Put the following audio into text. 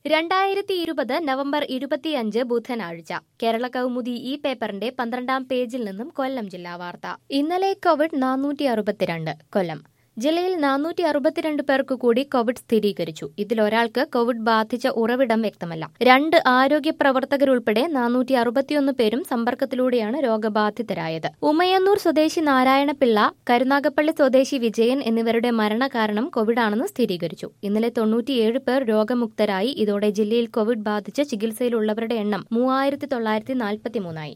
രണ്ടായിരത്തി ഇരുപത് നവംബർ ഇരുപത്തിയഞ്ച് ബുധനാഴ്ച കേരള കൗമുദി ഈ പേപ്പറിന്റെ പന്ത്രണ്ടാം പേജിൽ നിന്നും കൊല്ലം ജില്ലാ വാർത്ത ഇന്നലെ കോവിഡ് നാനൂറ്റി അറുപത്തിരണ്ട് കൊല്ലം ജില്ലയിൽ നാനൂറ്റി അറുപത്തിരണ്ട് പേർക്ക് കൂടി കോവിഡ് സ്ഥിരീകരിച്ചു ഇതിൽ ഒരാൾക്ക് കോവിഡ് ബാധിച്ച ഉറവിടം വ്യക്തമല്ല രണ്ട് ആരോഗ്യ പ്രവർത്തകരുൾപ്പെടെ നാനൂറ്റി അറുപത്തിയൊന്ന് പേരും സമ്പർക്കത്തിലൂടെയാണ് രോഗബാധിതരായത് ഉമയന്നൂർ സ്വദേശി നാരായണപിള്ള കരുനാഗപ്പള്ളി സ്വദേശി വിജയൻ എന്നിവരുടെ മരണകാരണം കോവിഡാണെന്ന് സ്ഥിരീകരിച്ചു ഇന്നലെ തൊണ്ണൂറ്റിയേഴ് പേർ രോഗമുക്തരായി ഇതോടെ ജില്ലയിൽ കോവിഡ് ബാധിച്ച് ചികിത്സയിലുള്ളവരുടെ എണ്ണം മൂവായിരത്തി തൊള്ളായിരത്തി നാൽപ്പത്തിമൂന്നായി